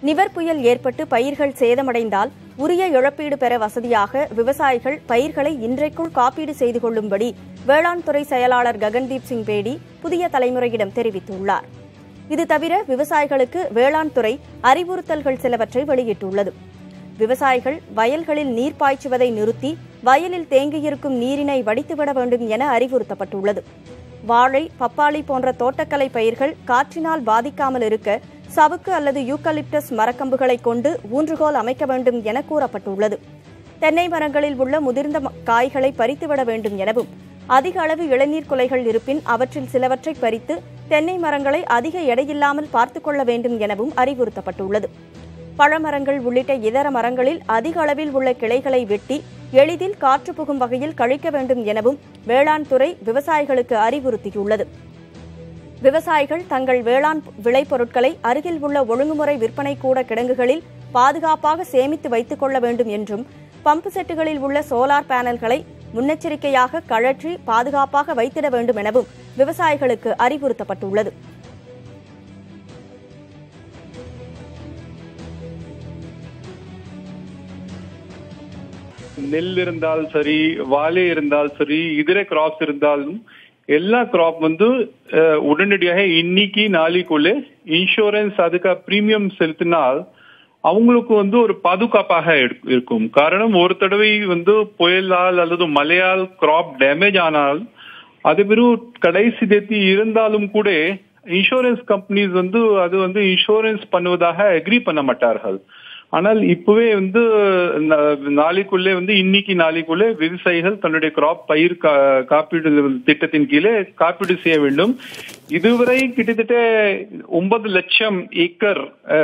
நிவர் புயல் ஏற்பட்டு பயிர்கள் சேதமடைந்தால் உரிய இழப்பீடு பெற வசதியாக விவசாயிகள் பயிர்களை இன்றைக்குள் காப்பீடு செய்து கொள்ளும்படி வேளாண் துறை செயலாளர் ககன்தீப் சிங் பேடி புதிய தலைமுறையிடம் தெரிவித்துள்ளார் இது தவிர விவசாயிகளுக்கு வேளாண் துறை அறிவுறுத்தல்கள் சிலவற்றை வெளியிட்டுள்ளது விவசாயிகள் வயல்களில் நீர் பாய்ச்சுவதை நிறுத்தி வயலில் தேங்கியிருக்கும் நீரினை வடித்துவிட வேண்டும் என அறிவுறுத்தப்பட்டுள்ளது வாழை பப்பாளி போன்ற தோட்டக்கலை பயிர்கள் காற்றினால் பாதிக்காமல் இருக்க சவுக்கு அல்லது யூக்கலிப்டஸ் மரக்கம்புகளை கொண்டு ஊன்றுகோல் அமைக்க வேண்டும் என கூறப்பட்டுள்ளது தென்னை மரங்களில் உள்ள முதிர்ந்த ம- காய்களை பறித்துவிட வேண்டும் எனவும் அதிக அளவு இளநீர் குலைகள் இருப்பின் அவற்றில் சிலவற்றை பறித்து தென்னை மரங்களை அதிக எடையில்லாமல் பார்த்துக் கொள்ள வேண்டும் எனவும் அறிவுறுத்தப்பட்டுள்ளது பழமரங்கள் உள்ளிட்ட இதர மரங்களில் அதிக அளவில் உள்ள கிளைகளை வெட்டி எளிதில் காற்று புகும் வகையில் கழிக்க வேண்டும் எனவும் வேளாண் துறை விவசாயிகளுக்கு அறிவுறுத்தியுள்ளது விவசாயிகள் தங்கள் வேளாண் விளைபொருட்களை அருகில் உள்ள ஒழுங்குமுறை விற்பனை கூட கிடங்குகளில் பாதுகாப்பாக சேமித்து வைத்துக் கொள்ள வேண்டும் என்றும் பம்பு செட்டுகளில் உள்ள சோலார் பேனல்களை முன்னெச்சரிக்கையாக கழற்றி பாதுகாப்பாக வைத்திட வேண்டும் எனவும் விவசாயிகளுக்கு அறிவுறுத்தப்பட்டுள்ளது நெல் இருந்தால் சரி வாழை இருந்தால் சரி இதர கிராப்ஸ் இருந்தாலும் எல்லா கிராப் வந்து அஹ், உடனடியாக இன்னைக்கு நாளைக்குள்ளே இன்சூரன்ஸ் அதுக்கு பிரீமியம் செலுத்தினால் அவங்களுக்கு வந்து ஒரு பாதுகாப்பாக இரு- இருக்கும் காரணம் ஒரு தடவை வந்து புயலால் அல்லது மழையால் கிராப் டேமேஜ் ஆனால் அது வெறும் கடைசி தேதி இருந்தாலும் கூட இன்சூரன்ஸ் கம்பெனிஸ் வந்து அது வந்து இன்சூரன்ஸ் பண்ணுவதாக அக்ரி பண்ண மாட்டார்கள் ஆனால் இப்பவே வந்து நா- நாளைக்குள்ளே வந்து இன்னைக்கு நாளைக்குள்ளே விவசாயிகள் தன்னுடைய கிராப் பயிர் கா- காப்பீடு திட்டத்தின் கீழே காப்பீடு செய்ய வேண்டும் இதுவரை கிட்டத்தட்ட ஒன்பது லட்சம் ஏக்கர்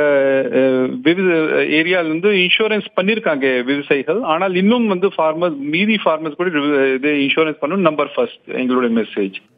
ஏரியால வந்து இன்சூரன்ஸ் பண்ணிருக்காங்க விவசாயிகள் ஆனால் இன்னும் வந்து ஃபார்மர்ஸ் மீதி ஃபார்மர்ஸ் கூட இது இன்சூரன்ஸ் பண்ணணும் நம்பர் ஃபர்ஸ்ட் எங்களுடைய மெசேஜ்